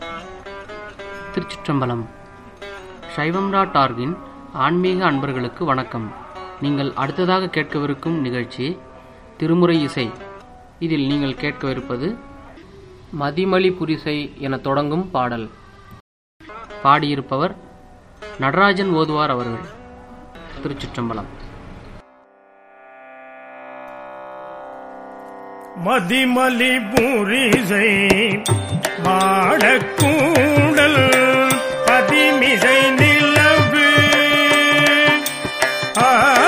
திருச்சிற்றம்பலம் சைவம் டாட் ஆர்கின் ஆன்மீக அன்பர்களுக்கு வணக்கம் நீங்கள் அடுத்ததாக கேட்கவிருக்கும் நிகழ்ச்சி திருமுறை இசை இதில் நீங்கள் கேட்கவிருப்பது மதிமலி புரிசை என தொடங்கும் பாடல் பாடியிருப்பவர் நடராஜன் ஓதுவார் அவர்கள் திருச்சிற்றம்பலம் மதிமலி புரிசை மாடக்கூடல் பதிமிசை நிலவு ஆ,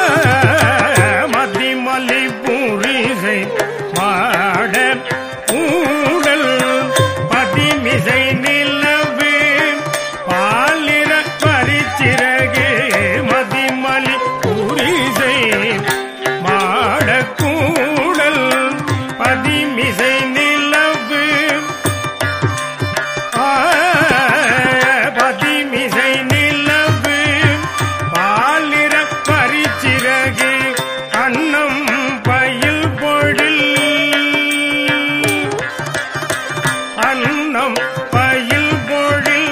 மதிமலி புரிசை மாட கூடல் பதிமிசை நிலவு பாலிர பரிச்சிறகு மதிமலி புரிசை மாடக்கூடல் பதிமிசை நிலவு ஆ, பதிமிசை நிலவு பாலிர பரிச்சிறகு அன்னம் பயில் பொழில் அன்னம் பயில் பொழில்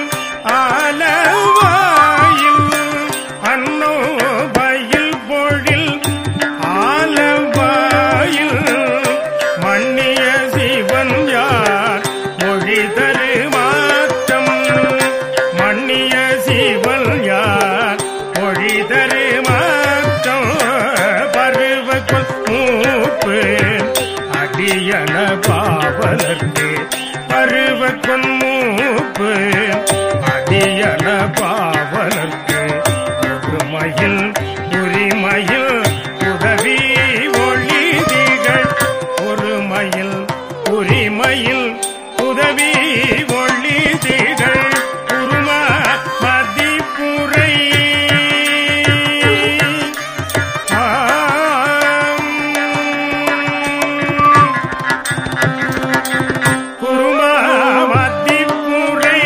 ஆலவாயில் அன்னோ பயில் பொழில் ஆலவாயில் மன்னிய சிவன் யார் மொழி தரு மாற்றம் மன்னிய சிவன் யார் மொழி தரு மாற்றம் பருவக்குள் மூப்பு அடியன பாவலர்க்கு பருவக்குள் மூப்பு அடியன பாவலர்க்கு ஒருமையில் உரிமையில் உதவி ஒளிதிகள் ஒருமையில் உரிமையில் உதவி ஒளிதிகள் உருமா மதிப்புரை குருமா மதிப்புரை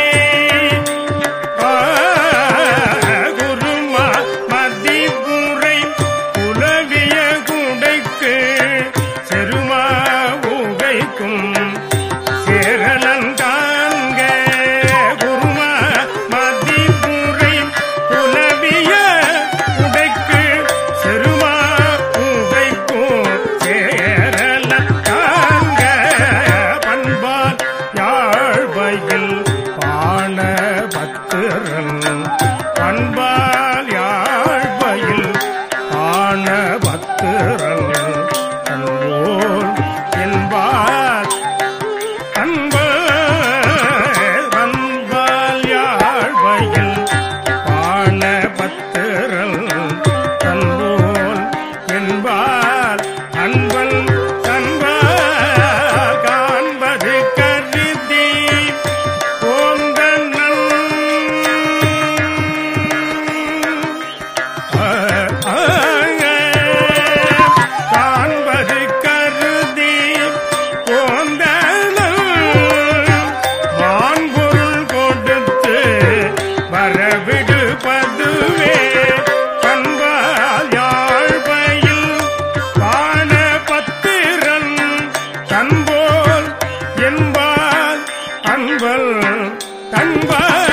குருமா மதிப்புரை புலவிய குடைக்கு செருமா உகைக்கும் சேரலன் காண்க குருமா மதிப்புரை புலவிய குடைக்கு செருமா உகைக்கும் சேரலன் காண்க பண்பால் யாழ்வையில் பாண பத்திரன் பண்பால் யாழ்வையில் பாண பத்திரன் அன்போல் என்பார் அன்பர் அன்பால் யாழ்வையில் பாண பத்திரன் தன்போல் என்பார் அன்பன் தன்பார் காண்பது கருதி போந்தனன் காண்பது கருதி போந்தனன் வான்பொருள் கொடுத்து வரவிடு பதுவே கண்பால் யாழ்வையில் வான பத்திரன் தன்போல் என்பால் அன்பல் தன்பல்